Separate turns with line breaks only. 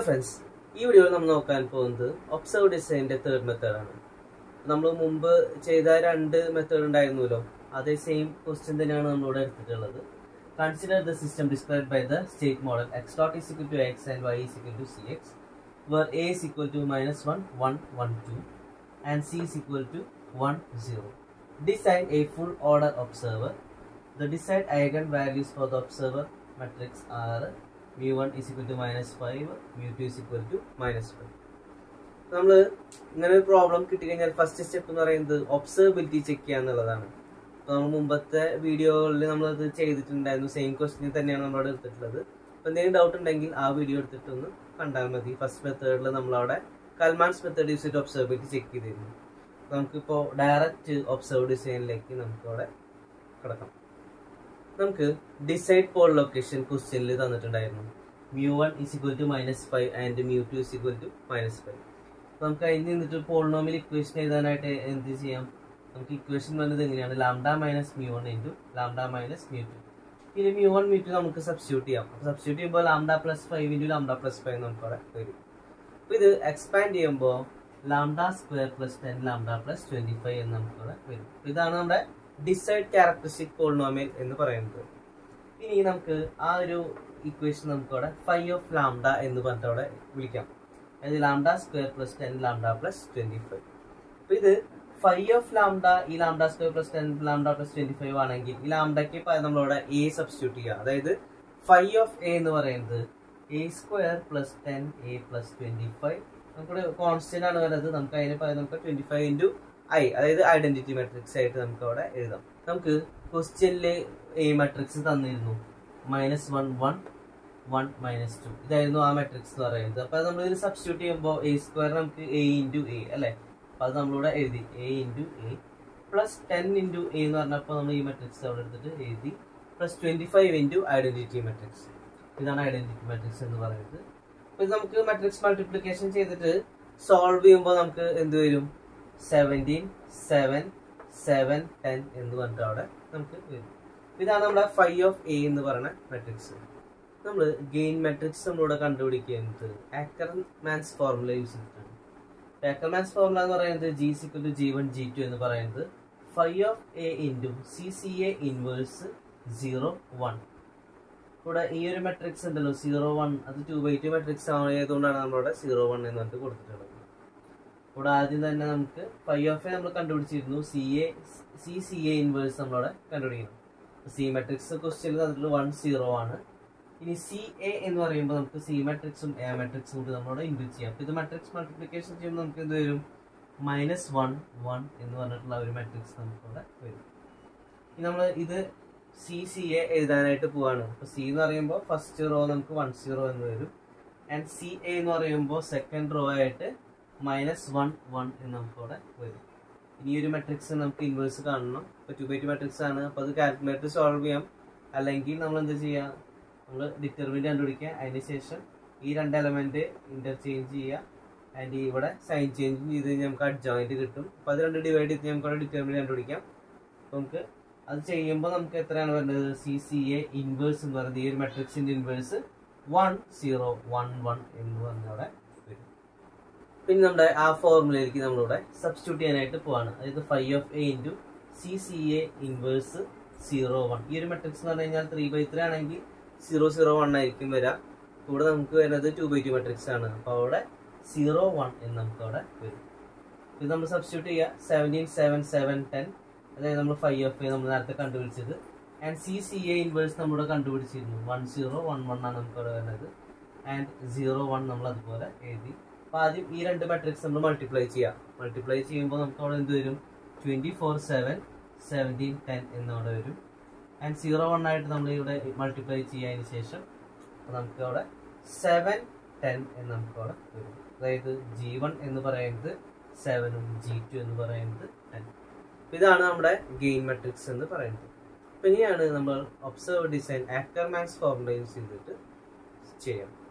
Friends ഈ വീഡിയോയിൽ നമ്മൾ നോക്കാൻ പോകുന്നത് ഒബ്സർവ് ഡിസൈനിന്റെ തേർഡ് മെത്തേഡാണ് നമ്മൾ മുമ്പ് ചെയ്ത രണ്ട് മെത്തേഡ് ഉണ്ടായിരുന്നല്ലോ അതേ സെയിം ക്വസ്റ്റ്യൻ തന്നെയാണ് നമ്മളിവിടെ എടുത്തിട്ടുള്ളത് consider the system describe by the state model x dot is equal to x and y is equal to c x where a is equal to minus 1, 1, 1, 2 and c is equal to 1, 0. Decide a full order observer. The desired eigenvalues for the observer matrix are mu1 is equal to minus 5, mu2 is equal to minus 5. നമ്മൾ ഇങ്ങനെ ഒരു problem കിട്ടിക്കഴിഞ്ഞാൽ first step എന്ന് പറയുന്നത് ഒബ്സർവബിലിറ്റി check ചെയ്യുക എന്നുള്ളതാണ് അപ്പോൾ നമ്മൾ മുമ്പത്തെ വീഡിയോകളിൽ നമ്മളത് ചെയ്തിട്ടുണ്ടായിരുന്നു സെയിം ക്വസ്റ്റ്യൻ തന്നെയാണ് നമ്മളവിടെ എടുത്തിട്ടുള്ളത് അപ്പോൾ എന്തെങ്കിലും ഡൗട്ട് ഉണ്ടെങ്കിൽ ആ വീഡിയോ എടുത്തിട്ടൊന്ന് കണ്ടാൽ മതി ഫസ്റ്റ് മെത്തേഡിൽ നമ്മളവിടെ കൽമാൻസ് മെത്തേഡ് യൂസ് ചെയ്തിട്ട് ഒബ്സർവബിലിറ്റി ചെക്ക് ചെയ്തിരുന്നു നമുക്കിപ്പോൾ ഡയറക്റ്റ് ഒബ്സർവ് ഡിസൈനിലേക്ക് നമുക്കവിടെ കിടക്കാം നമുക്ക് ഡിസൈഡ് പോൾ ലൊക്കേഷൻ ക്വസ്റ്റ്യനിൽ തന്നിട്ടുണ്ടായിരുന്നു mu one is equal to minus five and mu two is equal to minus five നമുക്ക് അതിൽ നിന്നിട്ട് പോളിനോമിൽ ഇക്വേഷൻ എഴുതാനായിട്ട് എന്ത് ചെയ്യാം നമുക്ക് ഇക്വേഷൻ വന്നത് എങ്ങനെയാണ് lambda minus mu one into lambda minus mu two പിന്നെ മ്യൂ വൺ മ്യൂ ടു നമുക്ക് സബ്സ്റ്റിറ്റ്യൂട്ട് ചെയ്യാം അപ്പോൾ സബ്സ്റ്റിറ്റ്യൂട്ട് ചെയ്യുമ്പോൾ lambda plus five into lambda plus five നമുക്ക് അവിടെ വരും അപ്പോൾ ഇത് എക്സ്പാൻഡ് ചെയ്യുമ്പോൾ lambda square plus ten lambda plus twenty five എന്ന് നമുക്ക് അവിടെ വരും അപ്പോൾ ഇതാണ് നമ്മുടെ ഡിസൈഡ് ക്യാരക്ടറിസ്റ്റിക് പോളിനോമിയൽ എന്ന് പറയുന്നത് ഇനി നമുക്ക് ആ ഒരു ഇക്വേഷൻ നമുക്ക് അവിടെ ഫൈവ് ഓഫ് ലാംഡ എന്ന് പറഞ്ഞിട്ട് അവിടെ വിളിക്കാം അതായത് lambda square plus ten lambda plus twenty five അപ്പോൾ ഇത് ഫൈവ് ഓഫ് ലാംഡ ഈ lambda square plus ten lambda plus twenty five ആണെങ്കിൽ ഈ ലാംഡയ്ക്ക് നമ്മളിവിടെ എ സബ്സ്റ്റിറ്റ്യൂട്ട് ചെയ്യുക അതായത് ഫൈവ് ഓഫ് എ എന്ന് പറയുന്നത് A square plus ten A plus twenty five നമുക്കിവിടെ കോൺസ്റ്റന്റ് ആണ് വരുന്നത് നമുക്ക് അതിന് പകരം നമുക്ക് ട്വന്റി ഫൈവ് ഇൻറ്റു ഐ അതായത് ഐഡന്റിറ്റി മെട്രിക്സ് ആയിട്ട് നമുക്ക് അവിടെ എഴുതാം നമുക്ക് ക്വസ്റ്റ്യനില് എ മെട്രിക്സ് തന്നിരുന്നു minus one one one minus two ഇതായിരുന്നു ആ മെട്രിക്സ് എന്ന് പറയുന്നത് അപ്പൊ നമ്മൾ ഇത് സബ്സ്റ്റിറ്റ്യൂട്ട് ചെയ്യുമ്പോൾ എ സ്ക്വയർ നമുക്ക് എ ഇൻറ്റു എ അല്ലേ അപ്പൊ അത് നമ്മളിവിടെ എഴുതി A into A plus ten into A എന്ന് പറഞ്ഞപ്പോൾ നമ്മൾ ഈ മെട്രിക്സ് അവിടെ എടുത്തിട്ട് എഴുതി plus twenty five into identity matrix ഇതാണ് ഐഡന്റിറ്റി മെട്രിക്സ് എന്ന് പറയുന്നത് അപ്പൊ ഇത് നമുക്ക് മെട്രിക്സ് മൾട്ടിപ്ലിക്കേഷൻ ചെയ്തിട്ട് സോൾവ് ചെയ്യുമ്പോൾ നമുക്ക് എന്ത് വരും സെവൻറ്റീൻ സെവൻ സെവൻ ടെൻ എന്ന് പറഞ്ഞിട്ട് അവിടെ നമുക്ക് വരും ഇതാണ് നമ്മുടെ ഫൈവ് ഓഫ് എ എന്ന് പറയുന്ന മെട്രിക്സ് നമ്മൾ ഗെയിൻ മെട്രിക്സ് നമ്മളിവിടെ കണ്ടുപിടിക്കുന്നത് ആക്കർമാൻസ് ഫോർമുല യൂസ് ചെയ്തിട്ടാണ് ആക്കർമാൻസ് ഫോർമുല എന്ന് പറയുന്നത് G equal to G one G two എന്ന് പറയുന്നത് five of A into C C A inverse zero one ഇവിടെ ഈ ഒരു മെട്രിക്സ് ഉണ്ടല്ലോ സീറോ വൺ അത് ടു ബൈ ടു മെട്രിക്സ് ആയതുകൊണ്ടാണ് നമ്മളിവിടെ സീറോ വൺ എന്ന് പറഞ്ഞിട്ട് കൊടുത്തിട്ടുള്ളത് ഇവിടെ ആദ്യം തന്നെ നമുക്ക് ഫൈവ് ഓഫ് എ നമ്മൾ കണ്ടുപിടിച്ചിരുന്നു C A C C A inverse നമ്മളവിടെ കണ്ടുപിടിക്കണം സി മെട്രിക്സ് ക്വസ്റ്റ്യനിൽ തന്നിട്ടുള്ള വൺ സീറോ ആണ് ഇനി സി എ എന്ന് പറയുമ്പോൾ നമുക്ക് സി മെട്രിക്സും എ മെട്രിക്സും കൂടി നമ്മളോട് ഇൻക്ലൂഡ് ചെയ്യാം അപ്പോൾ ഇത് മെട്രിക്സ് മൾട്ടിപ്ലിക്കേഷൻ ചെയ്യുമ്പോൾ നമുക്ക് എന്ത് വരും മൈനസ് വൺ വൺ എന്ന് പറഞ്ഞിട്ടുള്ള ഒരു മെട്രിക്സ് നമുക്കിവിടെ വരും ഇനി നമ്മൾ ഇത് സി സി എ എഴുതാനായിട്ട് പോവാണ് അപ്പോൾ സി എന്ന് പറയുമ്പോൾ ഫസ്റ്റ് റോ നമുക്ക് വൺ സീറോ എന്ന് വരും ആൻഡ് സി എ എന്ന് പറയുമ്പോൾ സെക്കൻഡ് റോ ആയിട്ട് മൈനസ് വൺ വൺ എന്ന് നമുക്കിവിടെ വരും ഇനി ഒരു മെട്രിക്സ് നമുക്ക് ഇൻവേഴ്സ് കാണണം ഇപ്പോൾ ടു ബൈ ടു മെട്രിക്സ് ആണ് അപ്പോൾ അത് കാൽക്കുലേറ്റർ സോൾവ് ചെയ്യാം അല്ലെങ്കിൽ നമ്മൾ എന്താ ചെയ്യുക നമ്മൾ ഡിറ്റർമിൻ്റ് കണ്ടുപിടിക്കുക അതിന് ശേഷം ഈ രണ്ട് എലമെന്റ് ഇന്റർചേഞ്ച് ചെയ്യുക ആൻഡ് ഇവിടെ സൈൻ ചേഞ്ച് ചെയ്ത് കഴിഞ്ഞാൽ നമുക്ക് അഡ്ജോയിന്റ് കിട്ടും അപ്പോൾ അത് രണ്ട് ഡിവൈഡ് ചെയ്ത് നമുക്ക് അവിടെ ഡിറ്റർമിൻ്റ് കണ്ടുപിടിക്കാം അപ്പോൾ നമുക്ക് അത് ചെയ്യുമ്പോൾ നമുക്ക് എത്രയാണ് വരുന്നത് സി സി എ ഇൻവേഴ്സ് എന്ന് പറയുന്നത് ഈ ഒരു മെട്രിക്സിന്റെ inverse one zero one one എന്ന് പറഞ്ഞവിടെ വരും പിന്നെ നമ്മുടെ ആ ഫോർമുലയിലേക്ക് നമ്മളിവിടെ സബ്സ്റ്റിറ്റ്യൂട്ട് ചെയ്യാനായിട്ട് പോവാണ് അതായത് five of A into C C A inverse zero one ഈ ഒരു മെട്രിക്സ് എന്ന് പറഞ്ഞു കഴിഞ്ഞാൽ ത്രീ ബൈ ത്രീ ആണെങ്കിൽ സീറോ സീറോ വൺ ആയിരിക്കും വരിക ഇവിടെ നമുക്ക് വരുന്നത് ടു ബൈ ടു മെട്രിക്സ് ആണ് അപ്പോൾ അവിടെ സീറോ വൺ എന്ന് നമുക്ക് അവിടെ വരും ഇത് നമ്മൾ സബ്സ്റ്റിറ്റ്യൂട്ട് ചെയ്യുക സെവൻറ്റീൻ സെവൻ സെവൻ ടെൻ അതായത് നമ്മൾ ഫൈവ് ഓഫ് എ നമ്മൾ നേരത്തെ കണ്ടുപിടിച്ചത് and C C A inverse നമ്മളിവിടെ കണ്ടുപിടിച്ചിരുന്നു വൺ സീറോ വൺ വൺ ആണ് നമുക്ക് അവിടെ വരുന്നത് ആൻഡ് സീറോ വൺ നമ്മൾ അതുപോലെ എഴുതി അപ്പോൾ ആദ്യം ഈ രണ്ട് മെട്രിക്സ് നമ്മൾ മൾട്ടിപ്ലൈ ചെയ്യാം മൾട്ടിപ്ലൈ ചെയ്യുമ്പോൾ നമുക്ക് അവിടെ എന്ത് വരും twenty four seven seventeen ten എന്നവിടെ വരും ആൻഡ് സീറോ വൺ ആയിട്ട് നമ്മൾ ഇവിടെ മൾട്ടിപ്ലൈ ചെയ്തതിന് ശേഷം നമുക്ക് അവിടെ സെവൻ ടെൻ എന്ന് നമുക്ക് അവിടെ വരും അതായത് ജി വൺ എന്ന് പറയുന്നത് സെവനും ജി ടു എന്ന് പറയുന്നത് ടെൻ ഇതാണ് നമ്മുടെ ഗെയിൻ മെട്രിക്സ് എന്ന് പറയുന്നത് അപ്പം ഇനിയാണ് നമ്മൾ observe design Ackermann's formula use ചെയ്തിട്ട് ചെയ്യാം